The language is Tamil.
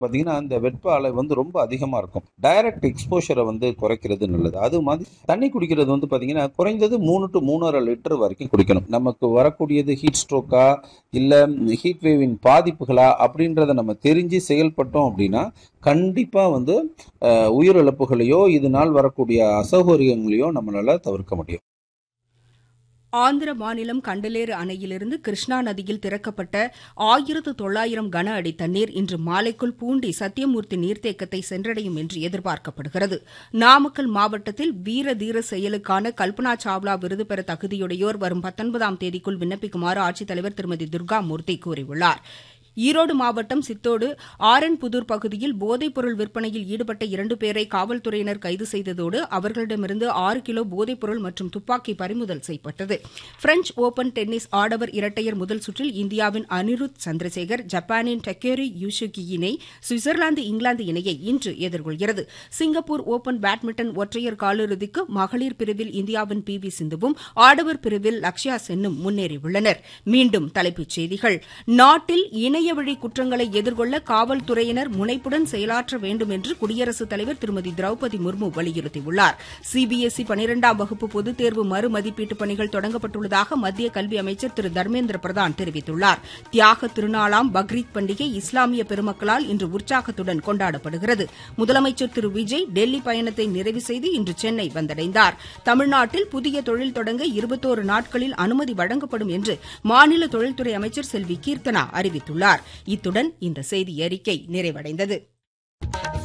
பார்த்தீங்கன்னா இந்த வெப்ப அலை வந்து ரொம்ப அதிகமாக இருக்கும் டைரக்ட் எக்ஸ்போஷரை வந்து குறைக்கிறது நல்லது அது மாதிரி தண்ணி குடிக்கிறது வந்து பார்த்தீங்கன்னா குறைந்தது மூணு டு மூணரை லிட்டர் வரைக்கும் குடிக்கணும் நமக்கு வரக்கூடியது ஹீட் ஸ்ட்ரோக்கா இல்லை ஹீட் வேவின் பாதிப்புகளா அப்படின்றத நம்ம தெரிஞ்சு செயல்பட்டோம் அப்படின்னா கண்டிப்பாக வந்து அஹ், உயிரிழப்புகளையோ இதனால் வரக்கூடிய அசௌகரியங்களையோ நம்மளால தவிர்க்க முடியும் ஆந்திர மாநிலம் கண்டலேறு அணையிலிருந்து கிருஷ்ணா நதியில் திறக்கப்பட்ட ஆயிரத்து தொள்ளாயிரம் கன அடி தண்ணீர் இன்று மாலைக்குள் பூண்டி சத்தியமூர்த்தி நீர்த்தேக்கத்தை சென்றடையும் என்று எதிர்பார்க்கப்படுகிறது நாமக்கல் மாவட்டத்தில் வீர தீர செயலுக்கான கல்பனா சாவ்லா விருது பெற தகுதியுடையோர் வரும் பத்தொன்பதாம் தேதிக்குள் விண்ணப்பிக்குமாறு ஆட்சித்தலைவர் திருமதி துர்காமூர்த்தி கூறியுள்ளார் ஈரோடு மாவட்டம் சித்தோடு ஆரன்புதூர் பகுதியில் போதைப்பொருள் விற்பனையில் ஈடுபட்ட இரண்டு பேரை காவல்துறையினர் கைது செய்ததோடு அவர்களிடமிருந்து ஆறு கிலோ போதைப்பொருள் மற்றும் துப்பாக்கி பறிமுதல் செய்யப்பட்டது பிரெஞ்ச் ஓபன் டென்னிஸ் ஆடவர் இரட்டையர் முதல் சுற்றில் இந்தியாவின் அனிருத் சந்திரசேகர் ஜப்பானின் டக்கேரி யூசுகி இணை சுவிட்சர்லாந்து இங்கிலாந்து இணையை இன்று எதிர்கொள்கிறது சிங்கப்பூர் ஓபன் பேட்மிண்டன் ஒற்றையர் காலிறுதிக்கு மகளிர் பிரிவில் இந்தியாவின் பி வி சிந்துவும் ஆடவர் பிரிவில் லக்ஷயா சென்னும் முன்னேறியுள்ளனர் மீண்டும் தலைப்புச் செய்திகள் நாட்டில் இணையவழி குற்றங்களை எதிர்கொள்ள காவல்துறையினர் முனைப்புடன் செயலாற்ற வேண்டும் என்று குடியரசுத் தலைவர் திருமதி திரௌபதி முர்மு வலியுறுத்தியுள்ளார் சிபிஎஸ்இ பனிரெண்டாம் வகுப்பு பொதுத் தேர்வு மறுமதிப்பீட்டு பணிகள் தொடங்கப்பட்டுள்ளதாக மத்திய கல்வி அமைச்சர் திரு தர்மேந்திர பிரதான் தெரிவித்துள்ளார் தியாக திருநாளாம் பக்ரீத் பண்டிகை இஸ்லாமிய பெருமக்களால் இன்று உற்சாகத்துடன் கொண்டாடப்படுகிறது முதலமைச்சர் திரு விஜய் டெல்லி பயணத்தை நிறைவு செய்து இன்று சென்னை வந்தடைந்தார் தமிழ்நாட்டில் புதிய தொழில் தொடங்க இருபத்தோரு நாட்களில் அனுமதி வழங்கப்படும் என்று மாநில தொழில்துறை அமைச்சர் செல்வி கீர்த்தனா அறிவித்துள்ளார் இத்துடன் இந்த செய்தி அறிக்கை நிறைவடைந்தது